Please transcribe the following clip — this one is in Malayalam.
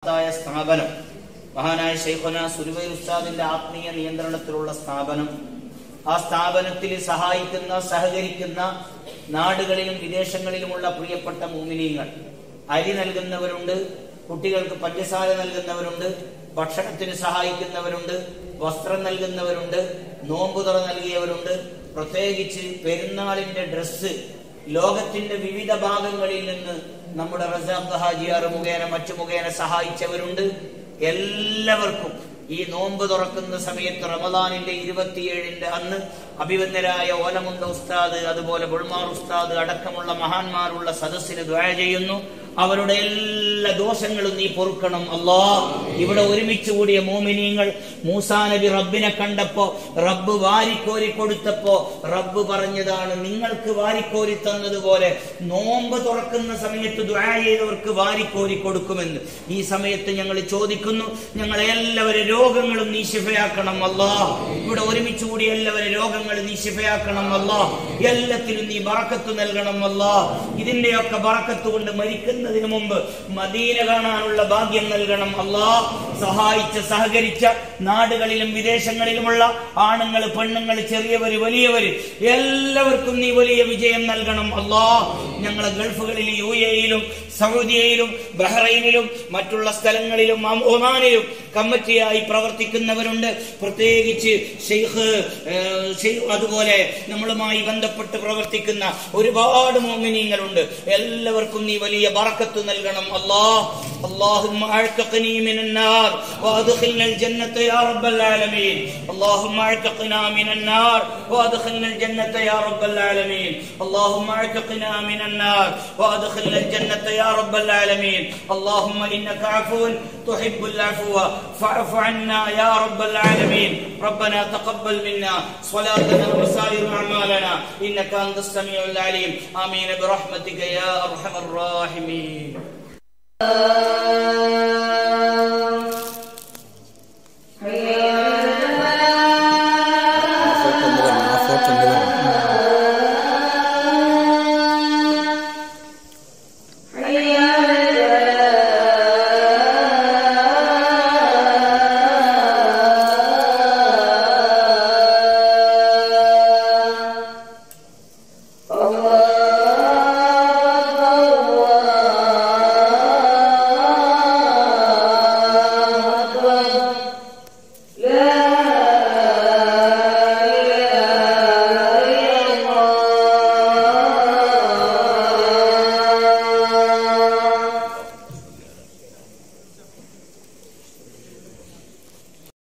മഹത്തായ സ്ഥാപനം മഹാനായ ഷെയ്ഖുന സുരുവൈ ഉസ്താദിന്റെ ആത്മീയ നിയന്ത്രണത്തിലുള്ള സ്ഥാപനം ആ സ്ഥാപനത്തിൽ സഹായിക്കുന്ന സഹകരിക്കുന്ന നാടുകളിലും വിദേശങ്ങളിലുമുള്ള പ്രിയപ്പെട്ട മൂമിനീങ്ങൾ അരി നൽകുന്നവരുണ്ട് കുട്ടികൾക്ക് പഞ്ചസാര നൽകുന്നവരുണ്ട് ഭക്ഷണത്തിന് സഹായിക്കുന്നവരുണ്ട് വസ്ത്രം നൽകുന്നവരുണ്ട് നോമ്പുതുറ നൽകിയവരുണ്ട് പ്രത്യേകിച്ച് പെരുന്നാളിന്റെ ഡ്രസ്സ് ലോകത്തിന്റെ വിവിധ ഭാഗങ്ങളിൽ നിന്ന് നമ്മുടെ റസാഖ് ഹാജിയാർ മുഖേന മറ്റു മുഖേന സഹായിച്ചവരുണ്ട് എല്ലാവർക്കും ഈ നോമ്പ് തുറക്കുന്ന സമയത്ത് റമദാനിന്റെ ഇരുപത്തിയേഴിന്റെ അന്ന് അഭിവന്ദരായ ഓലമുണ്ട ഉസ്താദ് അതുപോലെ ബുൾമാർ ഉസ്താദ് അടക്കമുള്ള മഹാന്മാരുള്ള സദസ്സിന് ദ്വാര ചെയ്യുന്നു അവരുടെ എല്ലാ ദോഷങ്ങളും നീ പൊറുക്കണം അല്ലാ ഇവിടെ ഒരുമിച്ച് കൂടിയ മോമിനിയങ്ങൾ മൂസാ നബി റബ്ബിനെ കണ്ടപ്പോ റബ്ബ് വാരിക്കോരി കൊടുത്തപ്പോ റബ്ബ് പറഞ്ഞതാണ് നിങ്ങൾക്ക് വാരിക്കോരി തന്നതുപോലെ നോമ്പ് തുറക്കുന്ന സമയത്ത് ദ്വാ ചെയ്തവർക്ക് വാരിക്കോരി കൊടുക്കുമെന്ന് ഈ സമയത്ത് ഞങ്ങൾ ചോദിക്കുന്നു ഞങ്ങളെ എല്ലാവരും രോഗങ്ങളും നീ ശിഫയാക്കണം അല്ലാ ഇവിടെ ഒരുമിച്ച് കൂടിയ എല്ലാവരും രോഗങ്ങൾ നീ ശിഫയാക്കണം അല്ലാ എല്ലാത്തിലും നീ ബറക്കത്ത് നൽകണം അല്ലാ ഇതിന്റെയൊക്കെ ബറക്കത്ത് കൊണ്ട് മരിക്കുന്നതിന് മുമ്പ് മദീന കാണാനുള്ള ഭാഗ്യം നൽകണം അല്ലാ സഹായിച്ച സഹകരിച്ച നാടുകളിലും വിദേശങ്ങളിലുമുള്ള ആണുങ്ങൾ പെണ്ണുങ്ങൾ ചെറിയവര് വലിയവര് എല്ലാവർക്കും നീ വലിയ വിജയം നൽകണം അല്ലാ ഞങ്ങളെ ഗൾഫുകളിൽ യു എയിലും സൗദിയയിലും ബഹ്റൈനിലും മറ്റുള്ള സ്ഥലങ്ങളിലും ഒ- ഒമാനിലും കമ്മിറ്റിയായി പ്രവർത്തിക്കുന്നവരുണ്ട് പ്രത്യേകിച്ച് ഷെയ്ഖ് ഏഹ്, ഷെയ്ഖ് അതുപോലെ നമ്മളുമായി ബന്ധപ്പെട്ട് പ്രവർത്തിക്കുന്ന ഒരുപാട് മോമിനിയങ്ങളുണ്ട് എല്ലാവർക്കും നീ വലിയ ബറക്കത്ത് നൽകണം അല്ലാ اللهم اعتقني من النار وادخلنا الجنة يا رب العالمين اللهم اعتقنا من النار وادخلنا الجنة يا رب العالمين اللهم اعتقنا من النار وادخلنا الجنة يا رب العالمين اللهم انك عفو تحب العفو فاعف عنا يا رب العالمين ربنا تقبل منا صلاتنا وسائر اعمالنا انك انت السميع العليم امين برحمتك يا ارحم الراحمين